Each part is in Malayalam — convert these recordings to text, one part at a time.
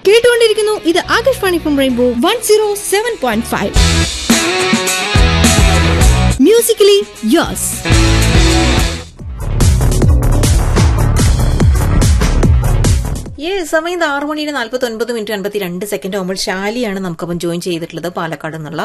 കേട്ടുകൊണ്ടിരിക്കുന്നു ഇത് Akashvani FM Rainbow one zero seven point five musically yours ഈ സമയം ആറ് മണിയുടെ നാൽപ്പത്തി ഒൻപത് മിനിറ്റ് അൻപത്തി രണ്ട് സെക്കൻഡ് ആകുമ്പോൾ ഷാലിയാണ് നമുക്കപ്പം ജോയിൻ ചെയ്തിട്ടുള്ളത് പാലക്കാട് എന്നുള്ള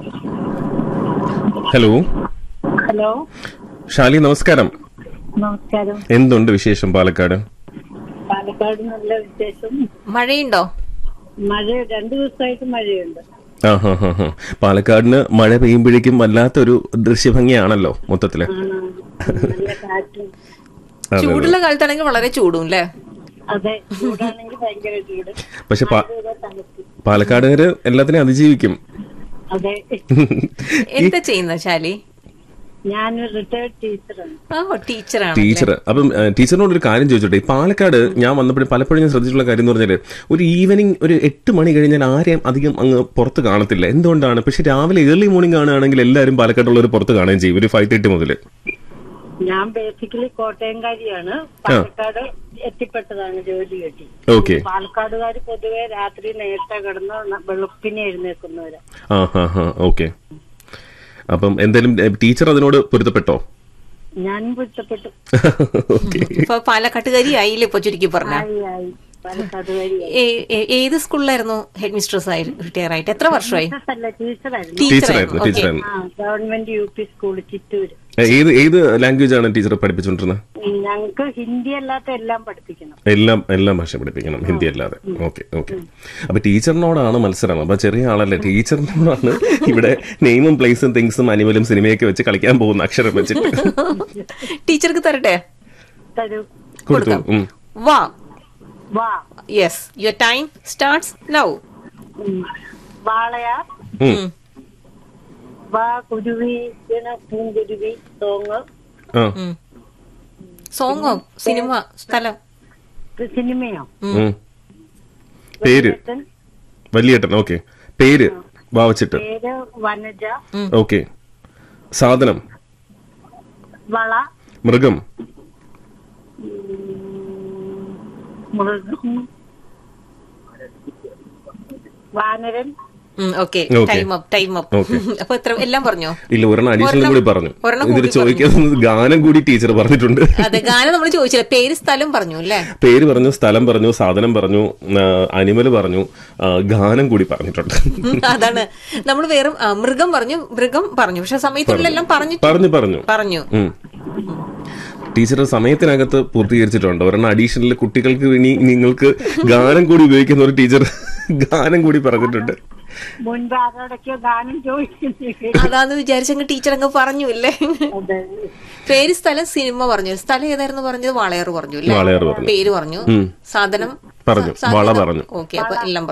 ഹലോ ഹലോ ഷാലി നമസ്കാരം നമസ്കാരം എന്തുണ്ട് വിശേഷം പാലക്കാട് പാലക്കാട് നല്ല വിശേഷം മഴയുണ്ടോ മഴ രണ്ടു ദിവസമായിട്ട് മഴയുണ്ട് ആ ഹാ ഹാ ഹാ പാലക്കാടിന് മഴ പെയ്യുമ്പോഴേക്കും വല്ലാത്തൊരു ദൃശ്യഭംഗിയാണല്ലോ മൊത്തത്തില് ആണ്. നല്ല കാറ്റും അതെ, അതെ. ചൂടുള്ള കാലത്താണെങ്കിൽ വളരെ ചൂടും അല്ലേ അതെ ചൂടാണെങ്കിൽ ഭയങ്കര ചൂട് പക്ഷെ പാ- മഴ തണുപ്പ് പാലക്കാടുകാര് എല്ലാത്തിനെയും അതിജീവിക്കും അതെ എന്താ ചെയ്യുന്ന ശാലി ഞാൻ റിട്ടയർഡ് ടീച്ചറാണ് ആ ടീച്ചറാണ് ടീച്ചർ അപ്പം ഏഹ്, ടീച്ചറിനോട് ഒരു കാര്യം ചോദിച്ചോട്ടെ ഈ പാലക്കാട് ഞാൻ വന്നപ്പോഴും പലപ്പോഴും ഞാൻ ശ്രദ്ധിച്ചിട്ടുള്ള കാര്യം എന്ന് പറഞ്ഞാല് ഒരു ഈവനിങ് ഒരു എട്ട് മണി കഴിഞ്ഞാൽ ആരെയും അധികം അങ്ങ് പുറത്ത് കാണത്തില്ല എന്തുകൊണ്ടാണ് പക്ഷെ രാവിലെ ഏർലി മോർണിംഗ് കാണുകയാണെങ്കിൽ എല്ലാവരും പാലക്കാടുള്ളവർ പുറത്ത് കാണുകയും ചെയ്യും ഒരു ഫൈവ് തേർട്ടി മുതൽ ഞാൻ ബേസിക്കലി കോട്ടയംകാരിയാണ് പാലക്കാട് എത്തിപ്പെട്ടതാണ് ജോലി കിട്ടി ഓക്കെ പാലക്കാടുകാർ പൊതുവെ രാത്രി നേരത്തെ കിടന്ന് ന- വെളുപ്പിനെ എഴുന്നേൽക്കുന്നവരാ ആ ഹാ ഹാ ഓക്കെ അപ്പം എന്തായാലും ഏഹ്, ടീച്ചർ അതിനോട് പൊരുത്തപ്പെട്ടോ ഞാൻ പൊരുത്തപ്പെട്ടു ഓക്കെ ഇപ്പൊ പാലക്കാട്ടുകാരി ആയില്ലേ ഇപ്പൊ ചുരുക്കി പറഞ്ഞ ആയി ആയി പാലക്കാടുകാരിയായി ഏത് സ്കൂളിലായിരുന്നു ഹെഡ് മിസ്ട്രസ് ആയി റിട്ടയർ ആയിട്ട് എത്ര വർഷമായി അല്ല ടീച്ചറായിരുന്നു ടീച്ചറായിരുന്നു ഓക്കെ ടീച്ചറായിരുന്നു ആ government U P school Chittur ഏത് ഏത് ലാംഗ്വേജ് ആണ് ടീച്ചർ പഠിപ്പിച്ചുകൊണ്ടിരുന്നത് ഞങ്ങൾക്ക് ഹിന്ദി അല്ലാത്ത എല്ലാം പഠിപ്പിക്കണം എല്ലാം എല്ലാം ഭാഷ പഠിപ്പിക്കണം ഹിന്ദി അല്ലാതെ ഓക്കെ ഓക്കെ അപ്പൊ ടീച്ചറിനോടാണ് മത്സരം അപ്പൊ ചെറിയ ആളല്ലേ ടീച്ചറിനോടാണ് ഇവിടെ നെയിമും പ്ലേസും തിങ്സും അനിമലും സിനിമയൊക്കെ വെച്ച് കളിക്കാൻ പോകുന്ന അക്ഷരം വെച്ചിട്ട് ടീച്ചർക്ക് തരട്ടെ തരൂ കൊടുത്തു ഉം. വാ വാ yes your time starts now ഉം. വാളയാർ ഉം. വാ കുരുവി ഇണ പൂങ്കുരുവി സോങ് ആ സോങ്ങോ സിനിമ സ്ഥലം ഇത് സിനിമയോ ഉം. പേര് വെള്ളിയേട്ടൻ, വലിയേട്ടൻ ഓക്കെ പേര് വാവച്ചിട്ട് പേര് വനജ ഓക്കെ സാധനം വള മൃഗം മൃഗം വാനരൻ okay Okay. Time up time up Okay. അപ്പൊ എത്ര എല്ലാം പറഞ്ഞോ ഇല്ല ഒരെണ്ണം അഡീഷണൽ ഒരെണ്ണം- കൂടി പറഞ്ഞു ഒരെണ്ണം ഇതിൽ കൂടി ചോദിക്കാതെ ഗാനം കൂടി ടീച്ചർ പറഞ്ഞിട്ടുണ്ട് അതെ ഗാനം നമ്മൾ ചോദിച്ചില്ല പേര് സ്ഥലം പറഞ്ഞു അല്ലേ പേര് പറഞ്ഞു സ്ഥലം പറഞ്ഞു സാധനം പറഞ്ഞു അനിമൽ പറഞ്ഞു ആ, ഗാനം കൂടി പറഞ്ഞിട്ടുണ്ട് അതാണ് നമ്മൾ വേറെ ആ, മൃഗം പറഞ്ഞു മൃഗം പറഞ്ഞു പക്ഷെ സമയത്തിലെല്ലാം പറഞ്ഞു പറഞ്ഞു പറഞ്ഞു പറഞ്ഞു ഉം. ടീച്ചർ സമയത്തിനകത്ത് പൂർത്തീകരിച്ചിട്ടുണ്ട് ഒരെണ്ണം അഡീഷണൽ കുട്ടികൾക്ക് ഇനി നിങ്ങൾക്ക് ഗാനം കൂടി ഉപയോഗിക്കുന്ന ഒരു ടീച്ചർ ഗാനം കൂടി പറഞ്ഞിട്ടുണ്ട് മുൻപ് ആരോടൊക്കെയോ ഗാനം ചോദിക്കുന്നു അതാന്ന് വിചാരിച്ചങ്ങ് ടീച്ചർ അങ്ങ് പറഞ്ഞു അല്ലേ അതെ പേര് സ്ഥലം സിനിമ പറഞ്ഞു സ്ഥലം ഏതായിരുന്നു പറഞ്ഞത് വാളയാർ പറഞ്ഞു അല്ലേ വാളയാർ പറഞ്ഞു. പേര് പറഞ്ഞു ഉം. സാധനം പറഞ്ഞു. സാധനം- വള പറഞ്ഞു. ഓക്കെ അപ്പൊ എല്ലാം